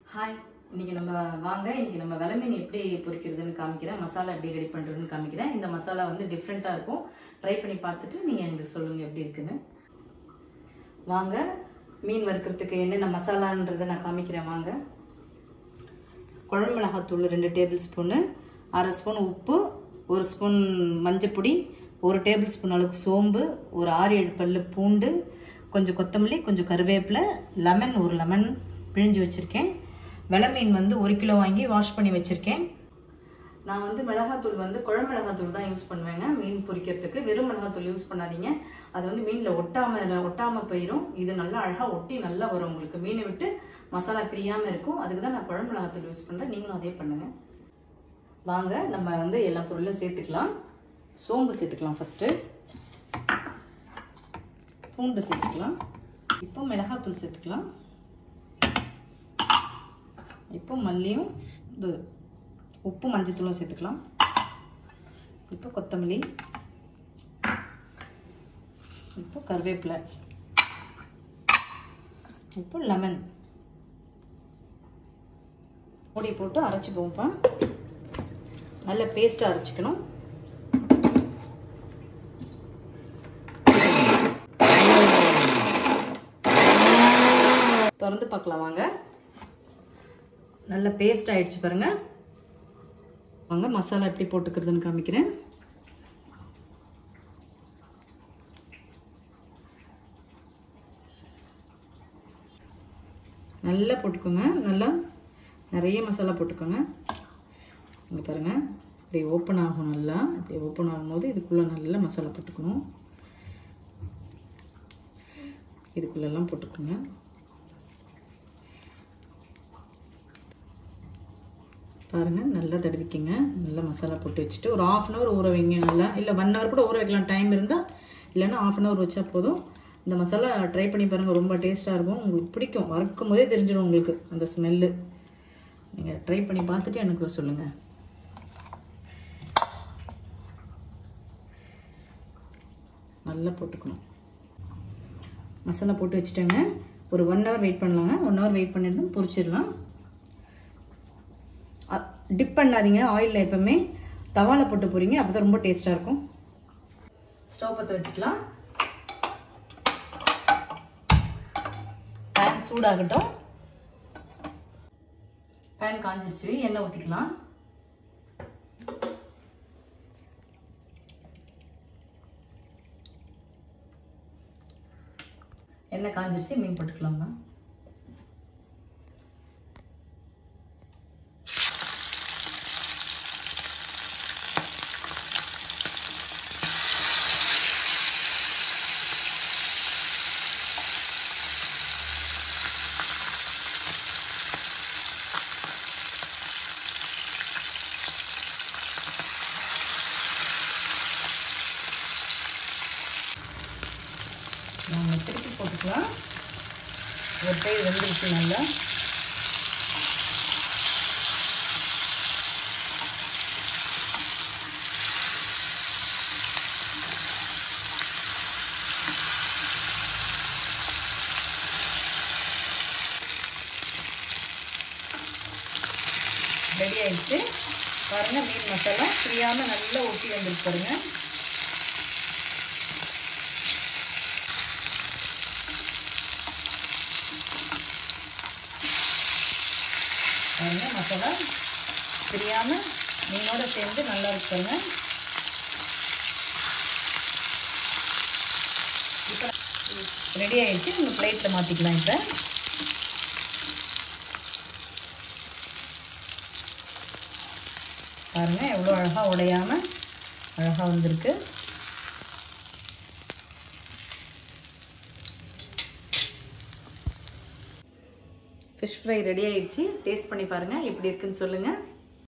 hi இன்னைக்கு நம்ம வாங்க இன்னைக்கு நம்ம விளமீன் எப்படி பொரிக்கிறதுன்னு காமிக்கிறேன் மசாலா எப்படி ரெடி பண்றதுன்னு காமிக்கிறேன் இந்த மசாலா வந்து டிஃப்ரெண்டா இருக்கும் ட்ரை பண்ணி பார்த்துட்டு நீங்க எனக்கு சொல்லுங்க எப்படி இருக்குன்னு வாங்க மீன் வறுக்கிறதுக்கு என்னென்ன மசாலான்றதை நான் காமிக்கிறேன் வாங்க குழம்பு மிளகாத்தூள் ரெண்டு டேபிள் ஸ்பூனு அரை ஸ்பூன் உப்பு ஒரு ஸ்பூன் மஞ்சப்பொடி ஒரு டேபிள் ஸ்பூன் அளவுக்கு சோம்பு ஒரு ஆறு ஏழு பல்லு பூண்டு கொஞ்சம் கொத்தமல்லி கொஞ்சம் கருவேப்பிலை லெமன் ஒரு லெமன் பிழிஞ்சு வச்சுருக்கேன் வெலை மீன் வந்து ஒரு கிலோ வாங்கி வாஷ் பண்ணி வச்சுருக்கேன் நான் வந்து மிளகாத்தூள் வந்து குழம்பு மிளகாத்தூள் தான் யூஸ் பண்ணுவேங்க மீன் பொரிக்கிறதுக்கு வெறும் மிளகாத்தூள் யூஸ் பண்ணாதீங்க அது வந்து மீனில் ஒட்டாம ஒட்டாம போயிடும் இது நல்லா அழகாக ஒட்டி நல்லா வரும் உங்களுக்கு மீனை விட்டு மசாலா பிரியாமல் இருக்கும் அதுக்கு தான் நான் குழம்பு மிளகாத்தூள் யூஸ் பண்ணுறேன் நீங்களும் அதே பண்ணுங்க வாங்க நம்ம வந்து எல்லா பொருளும் சேர்த்துக்கலாம் சோம்பு சேர்த்துக்கலாம் ஃபஸ்ட்டு பூண்டு சேர்த்துக்கலாம் இப்போ மிளகாத்தூள் சேர்த்துக்கலாம் இப்போ மல்லியும் இது உப்பு மஞ்சத்தூளும் சேர்த்துக்கலாம் இப்போ கொத்தமல்லி இப்போ கருவேப்பிலை இப்போ லெமன் பொடி போட்டு அரைச்சி போப்பேன் நல்ல பேஸ்ட்டாக அரைச்சிக்கணும் திறந்து பார்க்கலாம் வாங்க நல்ல பேஸ்ட் ஆயிடுச்சு பாருங்க வாங்க மசாலா எப்படி போட்டுக்கிறதுன்னு காமிக்கிறேன் நல்லா போட்டுக்கோங்க நல்லா நிறைய மசாலா போட்டுக்கோங்க இங்கே பாருங்க இப்படி ஓப்பன் ஆகும் நல்லா இப்படி ஓப்பன் ஆகும்போது இதுக்குள்ளே நல்லா மசாலா போட்டுக்கணும் இதுக்குள்ளெல்லாம் போட்டுக்கோங்க பாருங்க நல்லா தடவிக்கங்க நல்லா மசாலா போட்டு வச்சுட்டு ஒரு ஆஃப் அன் ஹவர் ஊற வைங்க நல்லா இல்லை ஒன் ஹவர் கூட ஊற வைக்கலாம் டைம் இருந்தால் இல்லைன்னா ஆஃப் அன் ஹவர் வச்சா போதும் இந்த மசாலா ட்ரை பண்ணி பாருங்கள் ரொம்ப டேஸ்ட்டாக இருக்கும் உங்களுக்கு பிடிக்கும் வறுக்கும் போதே தெரிஞ்சிடும் உங்களுக்கு அந்த ஸ்மெல்லு நீங்கள் ட்ரை பண்ணி பார்த்துட்டு எனக்கு சொல்லுங்கள் நல்லா போட்டுக்கணும் மசாலா போட்டு வச்சுட்டேங்க ஒரு ஒன் ஹவர் வெயிட் பண்ணலாங்க ஒன் ஹவர் வெயிட் பண்ணிட்டு பொரிச்சிடலாம் டிப் பண்ணாதீங்க ஆயிலில் எப்பவுமே தவால போட்டு போறீங்க அப்போ தான் ரொம்ப டேஸ்ட்டாக இருக்கும் ஸ்டவ் பற்ற வச்சுக்கலாம் பேன் சூடாகட்டும் பேன் காஞ்சிருச்சு எண்ணெய் ஊற்றிக்கலாம் எண்ணெய் காஞ்சிருச்சு மீன் போட்டுக்கலாமா நம்ம திருப்பி போட்டுக்கலாம் ஒரு சைடு வெந்துருச்சு நல்லா ரெடி ஆயிடுச்சு பாருங்க மீன் மசாலா ஃப்ரீயாம நல்லா ஒட்டி வந்துருக்கு பாருங்க பாருங்க மசாலா தெரியாம மீனோட சேர்ந்து நல்லா இருக்குங்க இப்போ ரெடி ஆயிடுச்சு நம்ம பிளேட்டில் மாற்றிக்கலாம் இப்போ பாருங்க எவ்வளோ அழகாக உடையாம அழகாக வந்திருக்கு ஃபிஷ் ஃப்ரை ரெடி ஆயிடுச்சு டேஸ்ட் பண்ணி பாருங்கள் எப்படி இருக்குன்னு சொல்லுங்கள்